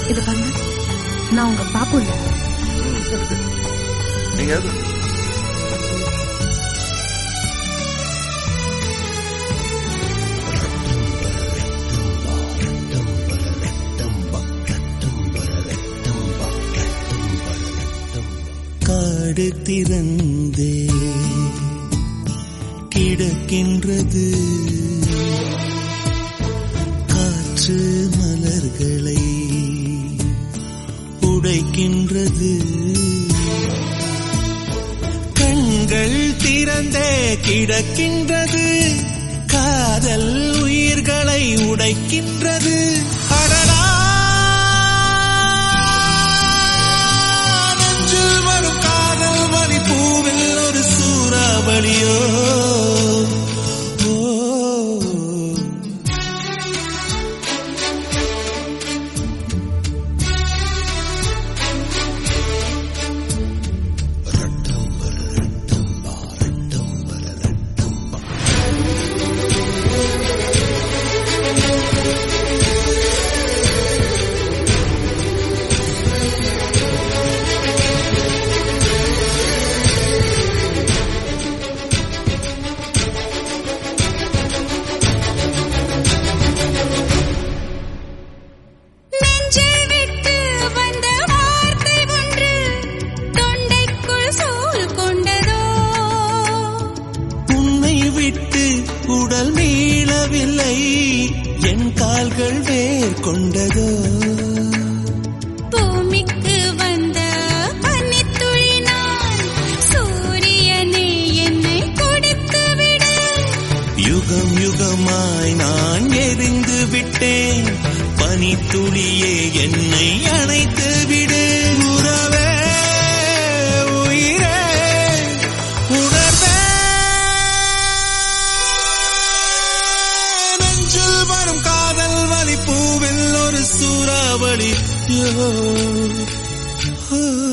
இது பாருங்க நான் உங்க பாப்பு இல்ல ம், சரி, சரி. நீங்க எது காடு திறந்தே கிடக்கின்றது காற்று மலர்களை உடைக்கின்றது கண்கள் திறந்தே கிடக்கின்றது காதல் உயிர்களை உடைக்கின்றது அடடா நெஞ்சில் வரும் காதல் வலி பூவில் ஒரு சூறாவளியோ ஓ நெஞ்சை விட்டு வந்த வார்த்தை ஒன்று தொண்டைக்குள் சூழ் கொண்டதோ உன்னை விட்டு உடல் மீளவில்லை என் கால்கள் வேர் கொண்டதோ பூமிக்கு வந்த பனித்துளி நான் சூரியனே என்னை குடித்து விடு யுகம் யுகமாய் நான் எரிந்து விட்டேன் பனித்துளியே என்னை அணைத்து விடு உறவே உயிரே உணர்வே நெஞ்சில் வரும் காதல் வலி பூவில் ஒரு சூறாவளி யோ. ஆ